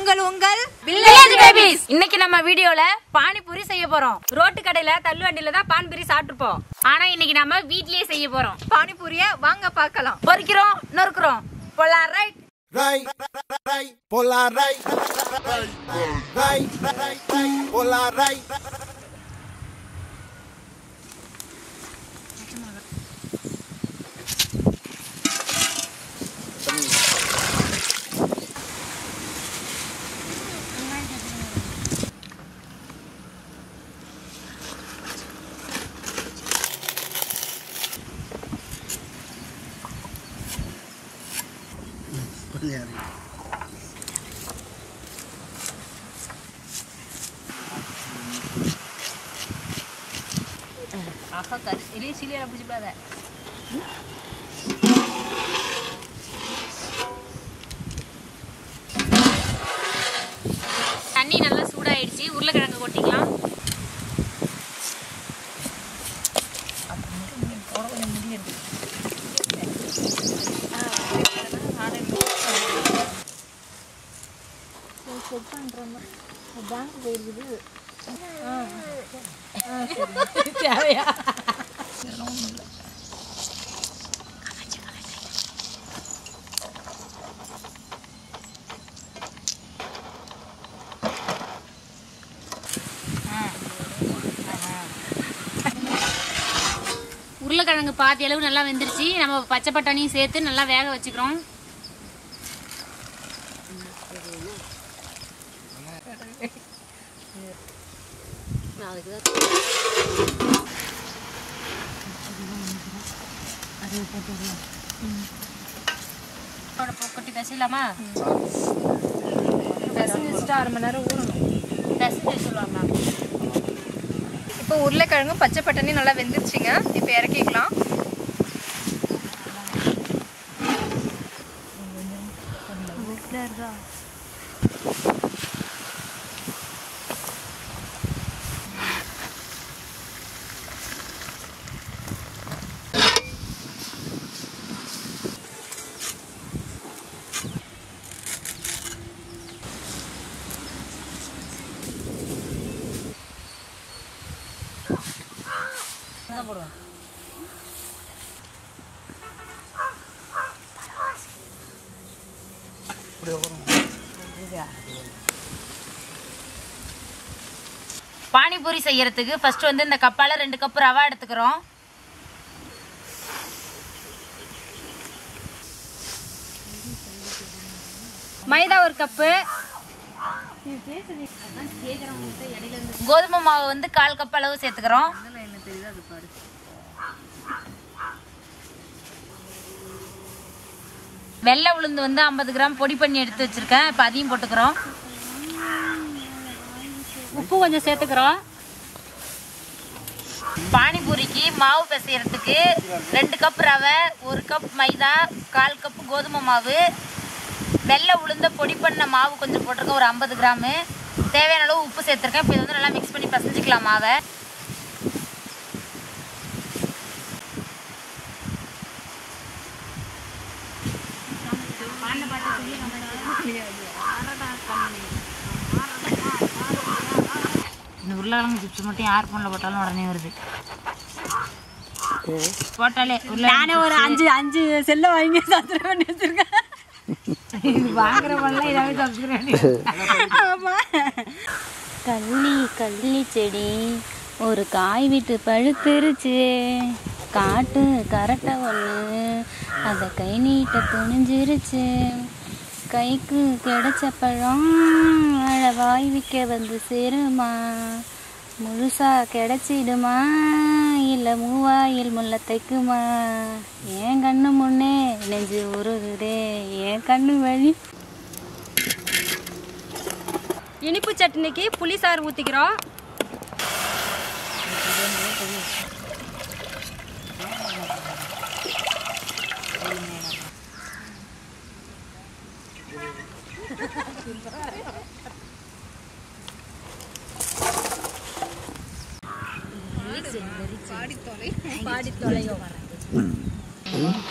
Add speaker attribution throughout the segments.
Speaker 1: நாங்கள் உங்கள்
Speaker 2: village babies இன்னைக்கு நம்ம வீடியோல பானிபூரி செய்ய போறோம் ரோட்டு கடையில தள்ளு வண்டியில தான் பானிபூரி சாப்பிட்டுருப்போம் ஆனா இன்னைக்கு நம்ம வீட்லயே செய்ய போறோம்
Speaker 1: பானிபூரிய வாங்க பார்க்கலாம்
Speaker 2: பொரிக்கிறோம் நொறுக்குறோம் போலாம் right
Speaker 3: Right, right, polar right, right, right, right, polar right.
Speaker 2: ஆஹா கரு இலையும் சிலியில பிடிச்சிடாத தண்ணி நல்லா சூடாயிடுச்சு உருளைக்கிழங்கு கொட்டிக்கலாம் உருளைக்கிழங்கு பாதி அளவு நல்லா வெந்துருச்சு நம்ம பச்சை பட்டாணியும் சேர்த்து நல்லா வேக வச்சுக்கிறோம் கொட்டி பேசலாமா
Speaker 1: அரை மணி நேரம் ஊறணும்
Speaker 2: பேச சொல்லுவாங்களா
Speaker 1: இப்போ உருளைக்கிழங்கும் பச்சை பட்டாணி நல்லா வெந்துருச்சுங்க இப்போ இறக்கிக்கலாம்
Speaker 2: பானிபூரி செய்யறதுக்கு ஃபர்ஸ்ட் வந்து இந்த கப்பால ரெண்டு கப் ரவா எடுத்துக்கிறோம் மைதா ஒரு கப்பு கோதுமை மாவு வந்து கால் கப் அளவு சேர்த்துக்கிறோம் வெள்ளை உளுந்து வந்து ஐம்பது கிராம் பொடி பண்ணி எடுத்து வச்சிருக்கேன் இப்போ அதையும் போட்டுக்கிறோம் உப்பு கொஞ்சம் சேர்த்துக்கிறோம் பானிபூரிக்கு மாவு பிசையறதுக்கு ரெண்டு கப் ரவை ஒரு கப் மைதா கால் கப் கோதுமை மாவு வெள்ளை உளுந்த பொடி பண்ண மாவு கொஞ்சம் போட்டிருக்கேன் ஒரு ஐம்பது கிராமு தேவையான அளவு உப்பு சேர்த்துருக்கேன் இப்போ இதை வந்து நல்லா மிக்ஸ் பண்ணி பிசைஞ்சிக்கலாம் மாவை இந்த உருளைக்கிழங்கு சிப்ஸ் மட்டும் யார் ஃபோனில் போட்டாலும் உடனே வருது போட்டாலே
Speaker 4: நானே ஒரு அஞ்சு அஞ்சு செல்ல வாங்கி சப்ஸ்கிரைப் பண்ணி வச்சிருக்கேன்
Speaker 2: வாங்குறவங்களாம் இதாவே சப்ஸ்கிரைப்
Speaker 4: ஆமா
Speaker 5: கள்ளி கள்ளி செடி ஒரு காய் விட்டு பழுத்துருச்சு காட்டு கரட்டை ஒன்று அதை கை நீட்ட துணிஞ்சிருச்சு கைக்கு கிடைச்ச பழம் அழ வாய் விற்க வந்து சேருமா முழுசா கிடைச்சிடுமா இல்லை மூவாயில் முல்லை தைக்குமா என் கண்ணு முன்னே நெஞ்சு உருகுதே என் கண்ணு வழி
Speaker 4: இனிப்பு சட்னிக்கு புளி சாறு ஊற்றிக்கிறோம்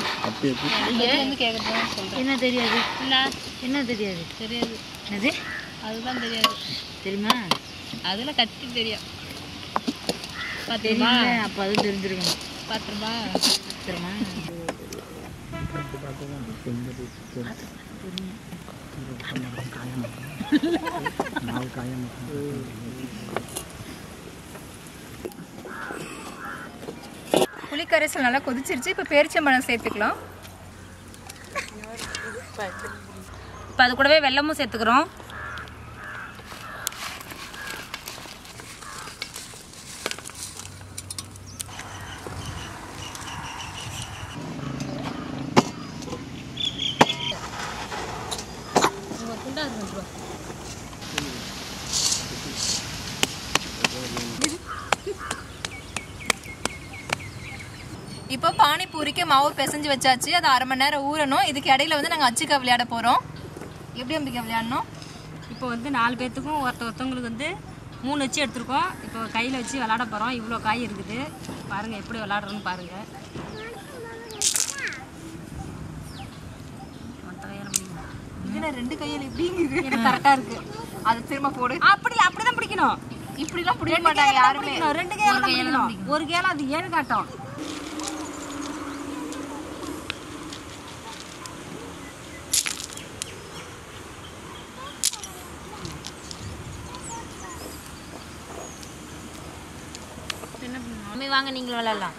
Speaker 2: என்ன தெரியாது என்ன தெரியாது தெரியாது என்னது
Speaker 5: அதுதான் தெரியாது
Speaker 2: தெரியுமா
Speaker 5: அதில் கத்தி தெரியும் பத்து
Speaker 2: தெரியல
Speaker 5: ரூபா
Speaker 2: அப்போ அது தெரிஞ்சிருக்கணும்
Speaker 5: பத்து ரூபா
Speaker 2: தெரியுமா
Speaker 1: புளிக்கரைசல் நல்லா கொதிச்சிருச்சு இப்போ பேரிச்சம்பழம் சேர்த்துக்கலாம்
Speaker 2: இப்போ அது கூடவே வெல்லமும் சேர்த்துக்கிறோம்
Speaker 1: இப்போ பானிபூரிக்கு மாவு பிசைஞ்சு வச்சாச்சு அது அரை மணி நேரம் ஊறணும் இதுக்கு இடையில வந்து நாங்கள் அச்சுக்கா விளையாட போகிறோம் எப்படி அம்பிக்கா விளையாடணும்
Speaker 4: இப்போ வந்து நாலு பேர்த்துக்கும் ஒருத்த ஒருத்தவங்களுக்கு வந்து மூணு வச்சு எடுத்திருக்கோம் இப்போ கையில் வச்சு விளாட போகிறோம் இவ்வளோ காய் இருக்குது பாருங்கள் எப்படி விளாடுறோன்னு பாருங்கள் மற்ற வேற முடியுமா
Speaker 1: இதுல ரெண்டு கையில் எப்படிங்குது
Speaker 4: எனக்கு கரெக்டாக இருக்குது
Speaker 1: அது திரும்ப போடு
Speaker 4: அப்படி அப்படிதான் பிடிக்கணும்
Speaker 1: இப்படிலாம் பிடிக்க
Speaker 4: ரெண்டு
Speaker 1: மாட்டாங்க
Speaker 4: கையால தான்
Speaker 1: யாருமே
Speaker 4: பிடிக்கணும், ரெண்டு கையால தான் பிடிக்கணும் ஒரு கையால அது ஏழு காட்டும்
Speaker 2: மம்மி வாங்க நீங்களும் விளையாடலாம்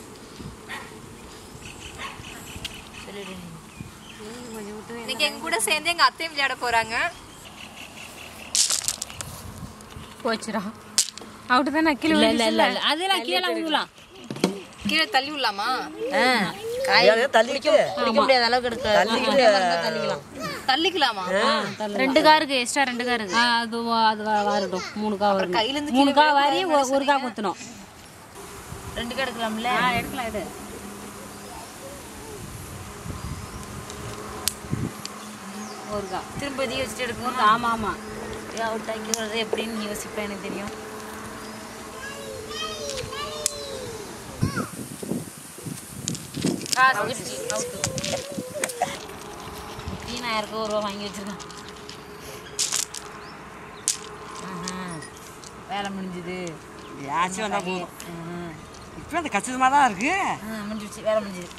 Speaker 2: சொல்லிடு நீ.
Speaker 1: இன்னைக்கு எங்க கூட சேர்ந்து எங்க அத்தையும் விளையாட போறாங்க
Speaker 4: போச்சுடா அவுட்டு தான் நான் கீழே
Speaker 2: இல்ல இல்ல இல்ல இல்ல. அதெல்லாம் கீழே விழுலாம்
Speaker 1: கீழே தள்ளி விடலாமா
Speaker 2: காய் பிடிக்க பிடிக்க முடியாத அளவுக்கு எடுக்க தள்ளிக்கலாம்
Speaker 1: தள்ளிக்கலாமா
Speaker 2: ரெண்டு காருக்கு எக்ஸ்ட்ரா ரெண்டு காருக்கு
Speaker 4: ஆ, அது வா- அது வா- வரட்டும் மூணு கா வரணும்
Speaker 1: கையில இருந்து
Speaker 4: மூணு கா வாரி ஒ- ஒரு கா குத்தணும்
Speaker 2: ரெண்டு கா எடுக்கலாம்ல
Speaker 4: எடுக்கலாம் எடு ஒரு கா
Speaker 2: திரும்ப இதையும் வச்சுட்டு எடுக்கணும்
Speaker 4: ஆமா ஆமா
Speaker 2: அவுட் ஆக்கிக்கிறது எப்படின்னு யோசிப்பேன் எனக்கு தெரியும் காசு கட்டி அவுட்டு முப்பதினாயிரம் ரூபா வாங்கி வச்சிருக்கேன் ஆஹா. வேலை முடிஞ்சுது
Speaker 6: யாச்சும் வந்தா போதும் இப்போ அந்த கச்சிதமாக தான் இருக்கு
Speaker 2: ஆ முடிஞ்சிருச்சு வேலை முடிஞ்சுது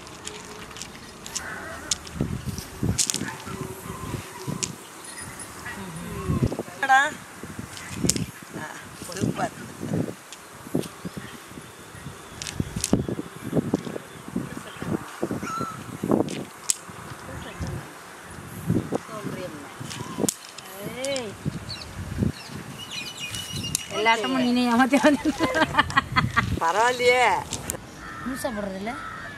Speaker 6: என்னடா சூப்பர்
Speaker 2: எல்லாட்டமும் நீனே ஏமாத்தி வந்து
Speaker 6: பரவாயில்லையே
Speaker 2: முழுசா போடுறதில்ல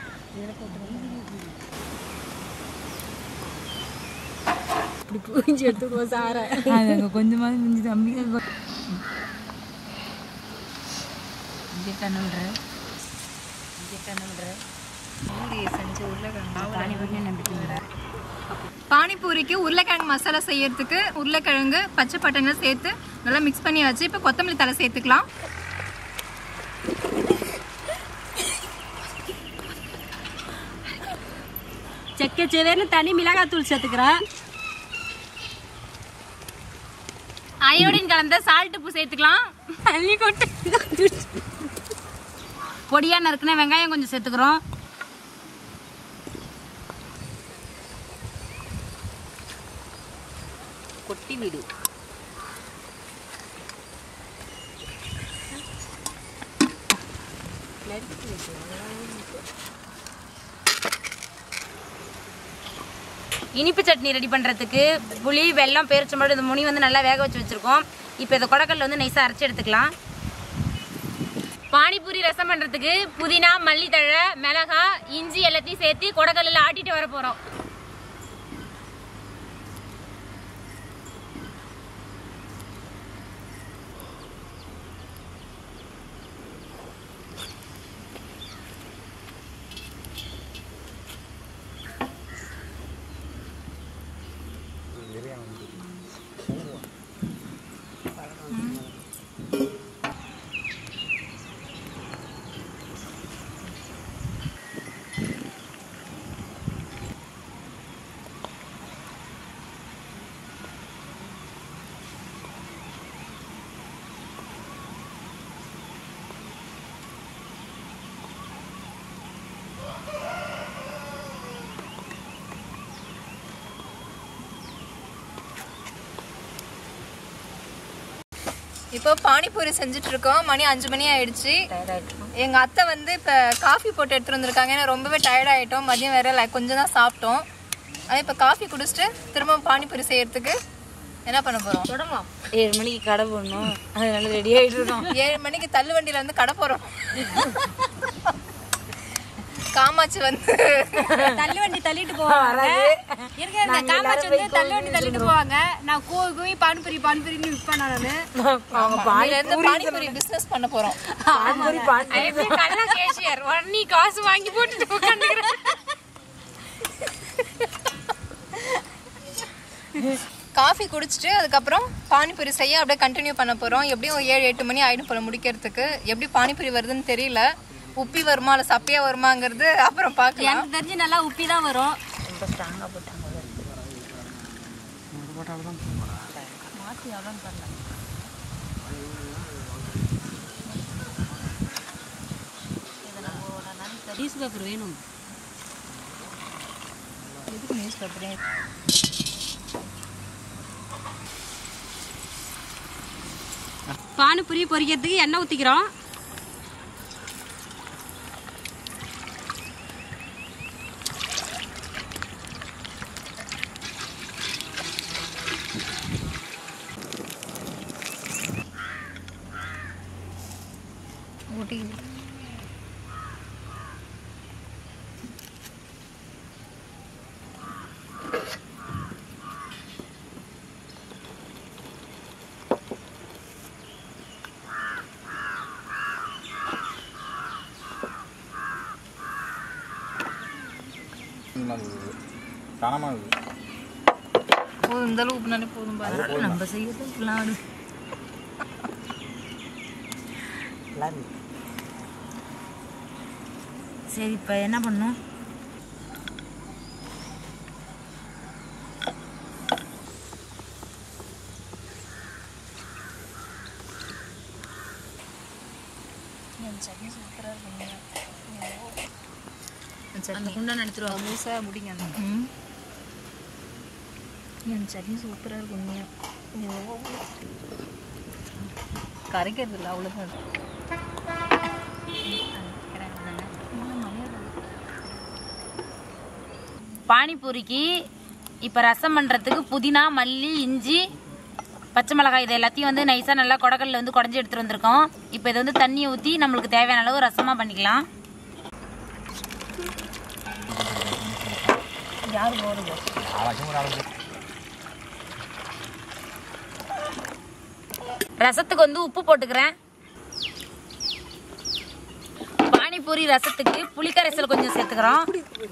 Speaker 4: இப்படி புரிஞ்சு எடுத்துடுவோம் சார
Speaker 2: அங்கே கொஞ்சமாவது மிஞ்சுது அம்பிகா இங்கே கண்ணுன்ற இங்கே கண்ணுன்ற
Speaker 1: செஞ்சு உருளைக்கிழங்கு
Speaker 2: பானி பண்ணி நம்பிக்கைங்கிற
Speaker 1: பானிபூரிக்கு உருளைக்கிழங்கு மசாலா செய்யறதுக்கு உருளைக்கிழங்கு பச்சை பட்டாணிலாம் சேர்த்து நல்லா மிக்ஸ் பண்ணியாச்சு இப்போ கொத்தமல்லி தலை சேர்த்துக்கலாம்
Speaker 4: செக்க செவேர்னு தனி மிளகாய் தூள் சேர்த்துக்கிறேன்
Speaker 2: அயோடின் கலந்த சால்ட் உப்பு சேர்த்துக்கலாம்
Speaker 4: அள்ளி கொட்டு
Speaker 2: பொடியா நறுக்குன வெங்காயம் கொஞ்சம் சேர்த்துக்கிறோம் கொட்டி விடு இனிப்பு சட்னி ரெடி பண்ணுறதுக்கு புளி வெல்லம் பேரிச்சம்பழம் இது முனி வந்து நல்லா வேக வச்சு வச்சுருக்கோம் இப்போ இதை கொடக்கல்ல வந்து நைஸாக அரைச்சி எடுத்துக்கலாம் பானிபூரி ரசம் பண்ணுறதுக்கு புதினா மல்லித்தழை மிளகா இஞ்சி எல்லாத்தையும் சேர்த்து கொடக்கல்லில் ஆட்டிட்டு வர போகிறோம்
Speaker 1: இப்போ பானிபூரி செஞ்சுட்டு இருக்கோம் மணி அஞ்சு மணி ஆயிடுச்சு
Speaker 2: டயர்டாயிட்டோம்
Speaker 1: எங்க அத்தை வந்து இப்ப காஃபி போட்டு எடுத்துட்டு வந்திருக்காங்க ஏன்னா ரொம்பவே டயர்ட் ஆயிட்டோம் மதியம் வேற like கொஞ்சம் தான் சாப்பிட்டோம் அதே இப்ப காஃபி குடிச்சிட்டு திரும்ப பானிபூரி செய்யறதுக்கு என்ன பண்ண போறோம்
Speaker 2: தொடலாம் ஏழு மணிக்கு கடை போடணும் அதனால ரெடி ஆகிட்டு இருக்கோம்
Speaker 1: ஏழு மணிக்கு தள்ளு வண்டியில வந்து கடை போறோம் காமாட்சி வந்து
Speaker 4: தள்ளு வண்டி தள்ளிட்டு போவாங்க இருங்க இருங்க காமாட்சி வந்து தள்ளு வண்டி தள்ளிட்டு போவாங்க நான் கூவி கூவி பானிபூரி பானிபூரின்னு விற்பேன் நான்
Speaker 1: இதுல இருந்து பானிபூரி பிசினஸ் பண்ண போறோம்
Speaker 4: கல்லா கேஷியர் உடனே காசு வாங்கி போட்டுட்டு உட்காந்துக்கிறேன்
Speaker 1: காஃபி குடிச்சிட்டு அதுக்கப்புறம் பானிபூரி செய்ய அப்படியே கண்டினியூ பண்ண போறோம் எப்படியும் ஒரு ஏழு எட்டு மணி ஆயிடும் போல முடிக்கிறதுக்கு எப்படி பானிபூரி வருதுன்னு தெரியல உப்பி வருமா இல்ல சப்பையா வருமாங்கிறது அப்புறம் பார்க்கலாம்
Speaker 4: எனக்கு தெரிஞ்சு நல்லா உப்பி தான் வரும்
Speaker 2: ரொம்ப ஸ்ட்ராங்காக போட்டாங்க
Speaker 4: நியூஸ் பேப்பர் வேணும்
Speaker 1: நியூஸ் பேப்பரே
Speaker 4: பானிபூரி பொரிக்கிறதுக்கு எண்ணெய் ஊற்றிக்கிறோம்
Speaker 7: கனமாக இருக்குது
Speaker 1: போதும் இந்த அளவு உப்புனாலே போதும் பாரு
Speaker 2: நம்ம செய்யறது பிளான் சரி இப்போ என்ன பண்ணும் அந்த குண்டான் எடுத்துருவா
Speaker 1: முழுசா முடிங்க
Speaker 2: என் சட்னி சூப்பராக இருக்கும் உண்மையா
Speaker 1: கரைக்கிறது இல்லை அவ்வளோதான்
Speaker 2: பானிபூரிக்கு இப்போ ரசம் பண்ணுறதுக்கு புதினா மல்லி இஞ்சி பச்சை மிளகாய் இது எல்லாத்தையும் வந்து நைஸாக நல்லா குடக்கல்ல வந்து குடஞ்சி எடுத்துகிட்டு வந்திருக்கோம் இப்போ இதை வந்து தண்ணியை ஊற்றி நம்மளுக்கு தேவையான அளவு ரசமாக பண்ணிக்கலாம்
Speaker 1: யார் போகிறது
Speaker 7: ஆளாச்சும் ஒரு ஆள்
Speaker 2: ரசத்துக்கு வந்து உப்பு போட்டுக்கிறேன் பானிபூரி ரசத்துக்கு புளிக்கரைசல் கொஞ்சம் சேர்த்துக்கிறோம்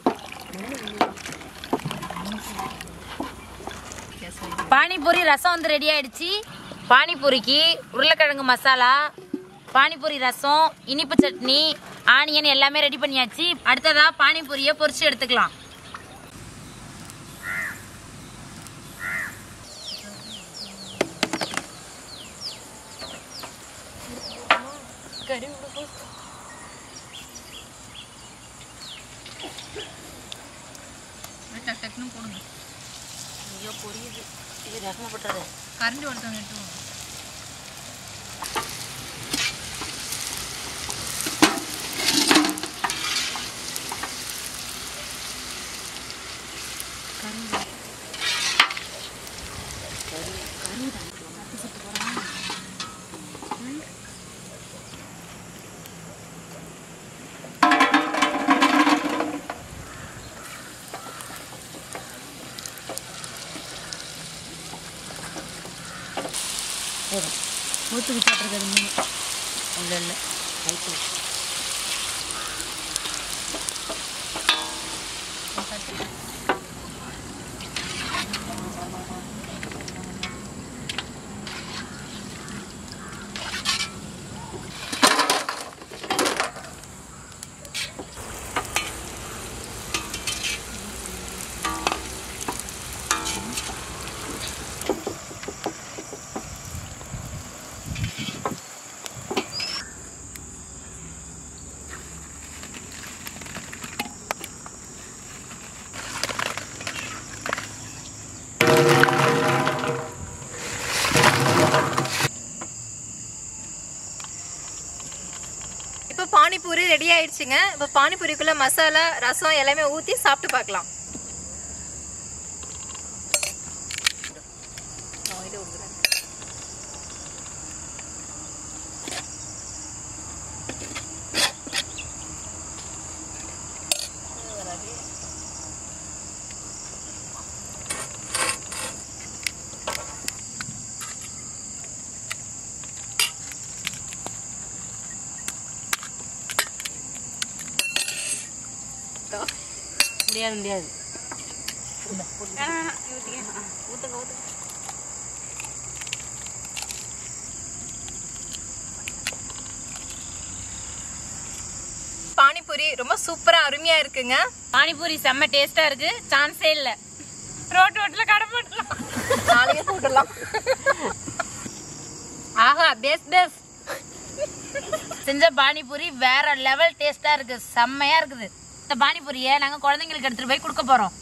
Speaker 2: பானிபூரி ரசம் வந்து ரெடி ஆயிடுச்சு பானிபூரிக்கு உருளைக்கிழங்கு மசாலா பானிபூரி ரசம் இனிப்பு சட்னி ஆனியன் எல்லாமே ரெடி பண்ணியாச்சு அடுத்ததா பானிபூரியை பொரிச்சு எடுத்துக்கலாம்
Speaker 1: டக் டக்குன்னு போடுங்க
Speaker 2: ஐயோ பொரியுது இது ரசமா போட்டுறது
Speaker 1: கரண்டி ஒருத்தவங்க எடுத்து வாங்க.
Speaker 2: போதும் ஊற்றுக்கு போட்டிருக்கிறது மூணு இல்லை இல்லை ரைட்டு
Speaker 1: இப்போ பானிபூரி ரெடி ஆயிடுச்சுங்க இப்போ பானிபூரிக்குள்ள மசாலா ரசம் எல்லாமே ஊற்றி சாப்பிட்டு பார்க்கலாம்
Speaker 2: முடியாது முடியாது
Speaker 1: பானிபூரி ரொம்ப சூப்பரா அருமையா இருக்குங்க
Speaker 2: பானிபூரி செம்ம டேஸ்டா இருக்கு சான்ஸே இல்ல ரோட் ரோட்ல கடை போட்டுலாம்
Speaker 1: நாளைக்கே போட்டுடலாம்
Speaker 2: ஆஹா பேஸ் பேஸ் செஞ்ச பானிபூரி வேற லெவல் டேஸ்டா இருக்கு செம்மையா இருக்குது இந்த பானிபூரியை நாங்க குழந்தைங்களுக்கு எடுத்துட்டு போய் கொடுக்க போறோம்